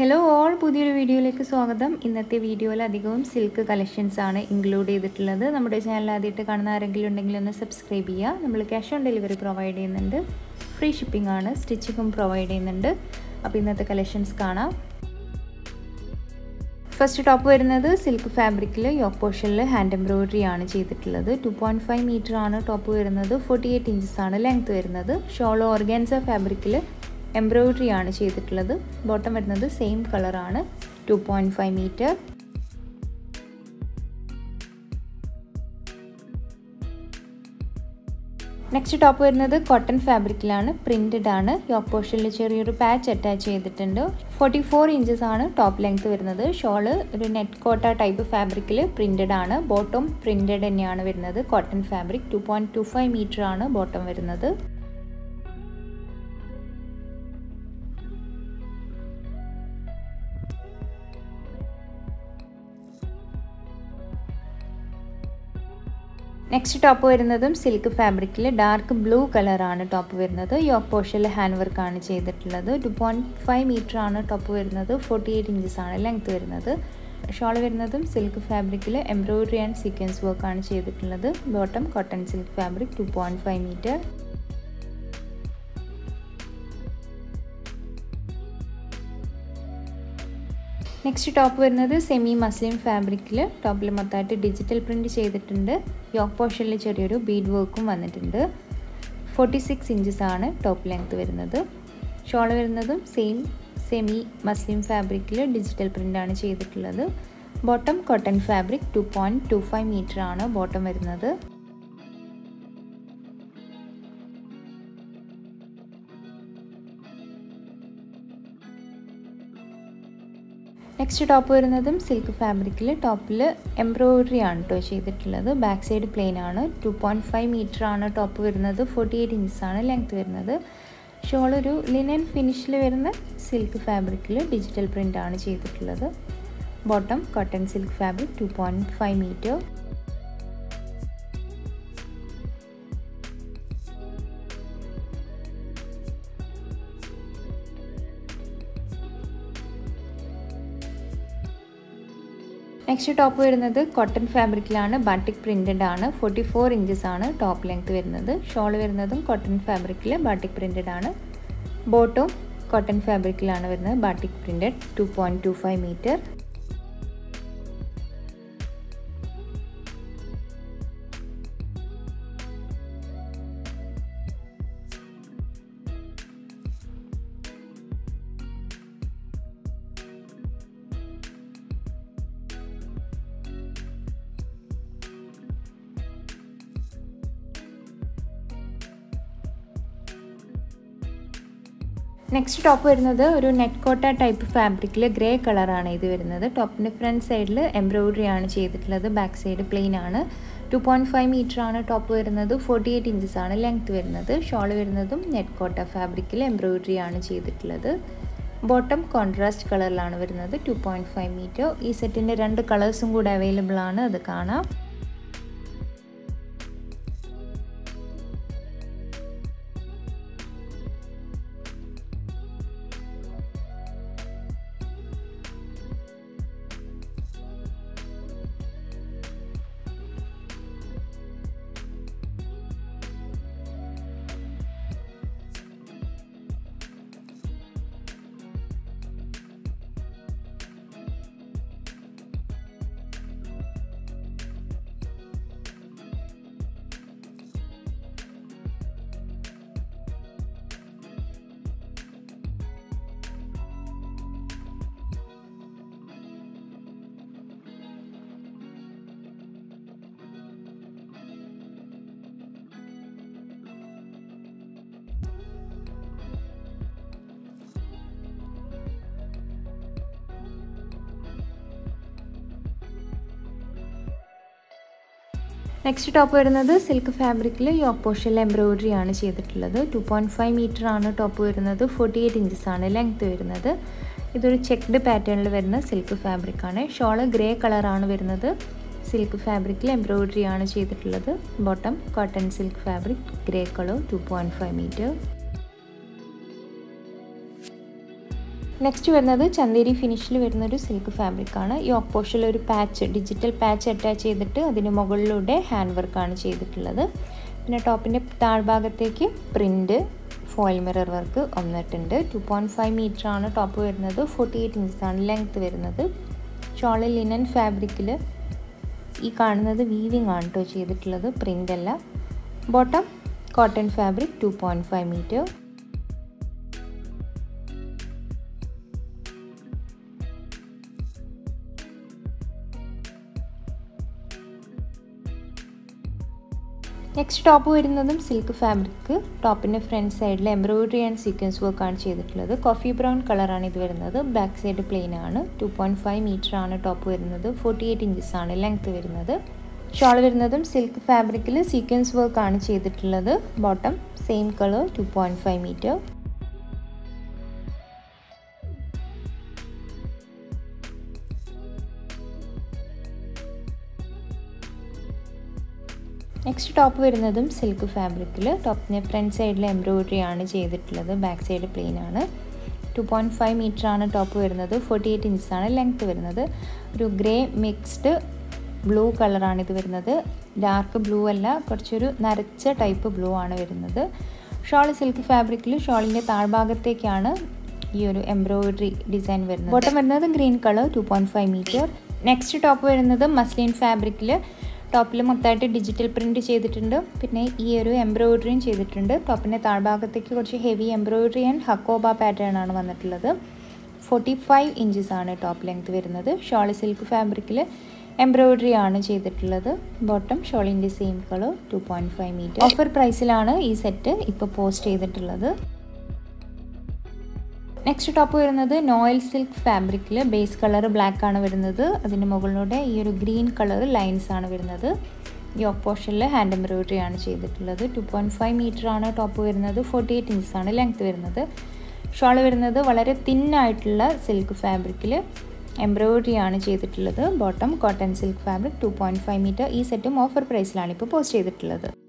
hello all പുതിയൊരു വീഡിയോയിലേക്ക് സ്വാഗതം ഇന്നത്തെ വീഡിയോയിൽ അധികവും സിൽക്ക് കളക്ഷൻസ് ആണ് ഇൻക്ലൂഡ് ചെയ്തിട്ടുള്ളത് നമ്മുടെ ചാനൽ ആദ്യമായിട്ട് കാണുന്ന ആരെങ്കിലും ഉണ്ടെങ്കിൽ ഒന്ന് സബ്സ്ക്രൈബ് ചെയ്യുക നമ്മൾ ക്യാഷ് ഓൺ ഡെലിവറി പ്രൊവൈഡ് ചെയ്യുന്നുണ്ട് ഫ്രീ ഷിപ്പിംഗ് ആണ് സ്റ്റിച്ചിങ്ങും പ്രൊവൈഡ് ചെയ്യുന്നുണ്ട് അപ്പോൾ ഇന്നത്തെ കളക്ഷൻസ് കാണാം ഫസ്റ്റ് ടോപ്പ് വരുന്നത് സിൽക്ക് ഫാബ്രിക്കിൽ യോക്ക് പോർഷനിൽ ഹാൻഡ് എംബ്രോയിഡറി ആണ് ചെയ്തിട്ടുള്ളത് ടു പോയിൻറ്റ് ഫൈവ് മീറ്റർ ആണ് ടോപ്പ് വരുന്നത് ഫോർട്ടി എയ്റ്റ് ഇഞ്ചസ് ആണ് ലെങ്ത് വരുന്നത് ഷോൾ ഓർഗാൻസ ഫാബ്രിക്കിൽ എംബ്രോയിഡറി ആണ് ചെയ്തിട്ടുള്ളത് ബോട്ടം വരുന്നത് സെയിം കളറാണ് two point five metre next top വരുന്നത് കോട്ടൺ ഫാബ്രിക്കിലാണ് പ്രിൻറ്റഡ് ആണ് യോക്ക് പോർഷനിൽ ചെറിയൊരു പാച്ച് അറ്റാച്ച് ചെയ്തിട്ടുണ്ട് ഫോർട്ടി ഫോർ ഇഞ്ചസ് ആണ് ടോപ്പ് ലെങ്ത് വരുന്നത് ഷോള് ഒരു നെറ്റ് കോട്ട ടൈപ്പ് ഫാബ്രിക്കിൽ പ്രിൻറ്റഡ് ആണ് ബോട്ടം പ്രിൻറ്റഡ് തന്നെയാണ് വരുന്നത് cotton fabric two point two five metre ആണ് ബോട്ടം വരുന്നത് നെക്സ്റ്റ് ടോപ്പ് വരുന്നതും സിൽക്ക് ഫാബ്രിക്കിൽ ഡാർക്ക് ബ്ലൂ കളറാണ് ടോപ്പ് വരുന്നത് യോക്ക് പോർഷനിൽ ഹാൻഡ് വർക്കാണ് ചെയ്തിട്ടുള്ളത് ടു പോയിൻറ്റ് ഫൈവ് മീറ്റർ ആണ് ടോപ്പ് വരുന്നത് ഫോർട്ടി എയ്റ്റ് ഇഞ്ചസ് ആണ് ലെങ്ത് വരുന്നത് ഷോൾ വരുന്നതും സിൽക്ക് ഫാബ്രിക്കിൽ എംബ്രോയിഡറി ആൻഡ് സീക്വൻസ് വർക്കാണ് ചെയ്തിട്ടുള്ളത് bottom cotton silk fabric two point five metre next top വരുന്നത് സെമി മസ്ലിം ഫാബ്രിക്കിൽ ടോപ്പിൽ മൊത്തമായിട്ട് ഡിജിറ്റൽ പ്രിൻ്റ് ചെയ്തിട്ടുണ്ട് യോക്ക് പോർഷനിൽ ചെറിയൊരു ബീഡ് വർക്കും വന്നിട്ടുണ്ട് ഫോർട്ടി സിക്സ് ഇഞ്ചസ് ആണ് ടോപ്പ് ലെങ്ത് വരുന്നത് ഷോൾ വരുന്നതും സെയിം സെമി മസ്ലിം ഫാബ്രിക്കിൽ ഡിജിറ്റൽ പ്രിൻ്റാണ് ചെയ്തിട്ടുള്ളത് bottom cotton fabric two point two five metre ആണ് ബോട്ടം വരുന്നത് നെക്സ്റ്റ് ടോപ്പ് വരുന്നതും സിൽക്ക് ഫാബ്രിക്കിൽ ടോപ്പിൽ എംബ്രോയിഡറി ആണ് കേട്ടോ ചെയ്തിട്ടുള്ളത് ബാക്ക് സൈഡ് പ്ലെയിൻ ആണ് ടു പോയിൻറ്റ് ഫൈവ് മീറ്റർ ആണ് ടോപ്പ് വരുന്നത് ഫോർട്ടി എയ്റ്റ് ഇഞ്ചസ് ആണ് ലെങ്ത് വരുന്നത് ഷോൾ ഒരു ലിനൻ ഫിനിഷിൽ വരുന്ന സിൽക്ക് ഫാബ്രിക്കിൽ ഡിജിറ്റൽ പ്രിൻ്റ് ആണ് ചെയ്തിട്ടുള്ളത് bottom cotton silk fabric two point five metre next top വരുന്നത് കോട്ടൺ ഫാബ്രിക്കിലാണ് ബാട്ടിക് പ്രിൻറ്റഡ് ആണ് ഫോർട്ടി ഫോർ ഇഞ്ചസ് ആണ് ടോപ്പ് ലെങ്ത് വരുന്നത് ഷോൾ വരുന്നതും കോട്ടൺ ഫാബ്രിക്കിൽ ബാട്ടിക് പ്രിൻറ്റഡ് ആണ് ബോട്ടും കോട്ടൺ ഫാബ്രിക്കിലാണ് വരുന്നത് batik printed two point two five metre next top വരുന്നത് ഒരു നെറ്റ് കോട്ട ടൈപ്പ് ഫാബ്രിക്കിൽ ഗ്രേ കളറാണ് ഇത് വരുന്നത് ടോപ്പിൻ്റെ ഫ്രണ്ട് സൈഡിൽ എംബ്രോയിഡറി ആണ് ചെയ്തിട്ടുള്ളത് ബാക്ക് സൈഡ് പ്ലെയിൻ ആണ് ടു പോയിൻറ്റ് ഫൈവ് മീറ്റർ ആണ് ടോപ്പ് വരുന്നത് ഫോർട്ടി എയ്റ്റ് ഇഞ്ചസ് ആണ് ലെങ്ത് വരുന്നത് ഷോൾ വരുന്നതും നെറ്റ് കോട്ട ഫാബ്രിക്കിൽ എംബ്രോയിഡറി ആണ് ചെയ്തിട്ടുള്ളത് ബോട്ടം കോൺട്രാസ്റ്റ് കളറിലാണ് വരുന്നത് ടു പോയിൻറ്റ് ഫൈവ് മീറ്റർ ഈ സെറ്റിൻ്റെ രണ്ട് കളേഴ്സും കൂടെ അവൈലബിൾ ആണ് അത് കാണാം നെക്സ്റ്റ് ടോപ്പ് വരുന്നത് സിൽക്ക് ഫാബ്രിക്കിൽ യോക്ക് പോർഷനിൽ എംബ്രോയിഡറി ആണ് ചെയ്തിട്ടുള്ളത് ടു പോയിൻറ്റ് ഫൈവ് മീറ്റർ ആണ് ടോപ്പ് വരുന്നത് ഫോർട്ടി എയ്റ്റ് ഇഞ്ചസ് ആണ് ലെങ്ത് വരുന്നത് ഇതൊരു ചെക്ക്ഡ് പാറ്റേണിൽ വരുന്ന സിൽക്ക് ഫാബ്രിക് ആണ് ഷോള് ഗ്രേ കളറാണ് വരുന്നത് സിൽക്ക് ഫാബ്രിക്കിൽ എംബ്രോയിഡറി ആണ് ചെയ്തിട്ടുള്ളത് bottom cotton silk fabric grey colour two point five metre next വരുന്നത് ചന്തേരി ഫിനിഷിൽ വരുന്ന ഒരു സിൽക്ക് ഫാബ്രിക്കാണ് ഈ ഓപ്പോഷനിൽ ഒരു പാച്ച് ഡിജിറ്റൽ പാച്ച് അറ്റാച്ച് ചെയ്തിട്ട് അതിന് മുകളിലൂടെ ഹാൻഡ് വർക്കാണ് ചെയ്തിട്ടുള്ളത് പിന്നെ ടോപ്പിൻ്റെ താഴ്ഭാഗത്തേക്ക് പ്രിൻറ്റ് ഫോയിൽ മിറർ വർക്ക് വന്നിട്ടുണ്ട് ടു പോയിൻറ്റ് ഫൈവ് മീറ്റർ ആണ് ടോപ്പ് വരുന്നത് ഫോർട്ടി എയ്റ്റ് ഇഞ്ചസ് ആണ് ലെങ്ത് വരുന്നത് ഷോള് ലിനൻ ഫാബ്രിക്കിൽ ഈ കാണുന്നത് വീവിങ് ആണ് കേട്ടോ ചെയ്തിട്ടുള്ളത് പ്രിൻ്റ് അല്ല bottom cotton fabric two point five metre next top വരുന്നതും സിൽക്ക് ഫാബ്രിക് ടോപ്പിൻ്റെ ഫ്രണ്ട് സൈഡിൽ എംബ്രോയിഡറി ആൻഡ് സീക്വൻസ് വർക്കാണ് ചെയ്തിട്ടുള്ളത് കോഫി ബ്രൗൺ കളറാണ് ഇത് വരുന്നത് ബാക്ക് സൈഡ് പ്ലെയിൻ ആണ് ടു പോയിൻറ്റ് ഫൈവ് മീറ്റർ ആണ് ടോപ്പ് വരുന്നത് ഫോർട്ടി എയ്റ്റ് ഇഞ്ചസ് ആണ് ലെങ്ത് വരുന്നത് ഷോൾ വരുന്നതും സിൽക്ക് ഫാബ്രിക്കിൽ സീക്വൻസ് വർക്കാണ് ചെയ്തിട്ടുള്ളത് bottom same colour two point five metre next top വരുന്നതും സിൽക്ക് ഫാബ്രിക്കിൽ ടോപ്പിന് ഫ്രണ്ട് സൈഡിൽ എംബ്രോയിഡറി ആണ് ചെയ്തിട്ടുള്ളത് ബാക്ക് സൈഡ് പ്ലെയിൻ ആണ് ടു പോയിൻറ്റ് ഫൈവ് മീറ്റർ ആണ് ടോപ്പ് വരുന്നത് ഫോർട്ടി എയ്റ്റ് ഇഞ്ചസ് ആണ് ലെങ്ത് വരുന്നത് ഒരു ഗ്രേ മിക്സ്ഡ് ബ്ലൂ കളറാണ് ഇത് വരുന്നത് ഡാർക്ക് ബ്ലൂ അല്ല കുറച്ചൊരു നരച്ച ടൈപ്പ് ബ്ലൂ ആണ് വരുന്നത് ഷോൾ സിൽക്ക് ഫാബ്രിക്കിൽ ഷോളിൻ്റെ താഴ്ഭാഗത്തേക്കാണ് ഈ ഒരു എംബ്രോയിഡറി ഡിസൈൻ വരുന്നത് ബോട്ടം വരുന്നത് green colour two point five metre next top വരുന്നത് മസ്ലിൻ ഫാബ്രിക്കിൽ ടോപ്പിൽ മൊത്തമായിട്ട് ഡിജിറ്റൽ പ്രിൻറ്റ് ചെയ്തിട്ടുണ്ട് പിന്നെ ഈ ഒരു എംബ്രോയിഡറിയും ചെയ്തിട്ടുണ്ട് ടോപ്പിൻ്റെ താഴ്ഭാഗത്തേക്ക് കുറച്ച് heavy embroidery and hakoba pattern ആണ് വന്നിട്ടുള്ളത് ഫോർട്ടി ഫൈവ് ഇഞ്ചസ് ആണ് ടോപ്പ് ലെങ്ത് വരുന്നത് ഷോളി സിൽക്ക് ഫാബ്രിക്കിൽ എംബ്രോയിഡറി ആണ് ചെയ്തിട്ടുള്ളത് ബോട്ടം ഷോളിൻ്റെ same colour two point five metre offer പ്രൈസിലാണ് ഈ സെറ്റ് ഇപ്പോൾ പോസ്റ്റ് ചെയ്തിട്ടുള്ളത് നെക്സ്റ്റ് ടോപ്പ് വരുന്നത് നോയിൽ സിൽക്ക് ഫാബ്രിക്കിൽ ബേസ് കളർ ബ്ലാക്ക് ആണ് വരുന്നത് അതിന് മുകളിലൂടെ ഈ ഒരു ഗ്രീൻ കളർ ലൈൻസ് ആണ് വരുന്നത് ഈ ഓപ്പോഷനിൽ ഹാൻഡ് എംബ്രോയിഡറി ആണ് ചെയ്തിട്ടുള്ളത് ടു പോയിൻറ്റ് ഫൈവ് മീറ്റർ ആണ് ടോപ്പ് വരുന്നത് ഫോർട്ടി എയ്റ്റ് ഇഞ്ചസ് ആണ് ലെങ്ത് വരുന്നത് ഷോൾ വരുന്നത് വളരെ തിന്നായിട്ടുള്ള സിൽക്ക് ഫാബ്രിക്കിൽ എംബ്രോയിഡറി ആണ് ചെയ്തിട്ടുള്ളത് bottom cotton silk fabric two point five metre ഈ സെറ്റും ഓഫർ പ്രൈസിലാണ് ഇപ്പോൾ പോസ്റ്റ് ചെയ്തിട്ടുള്ളത്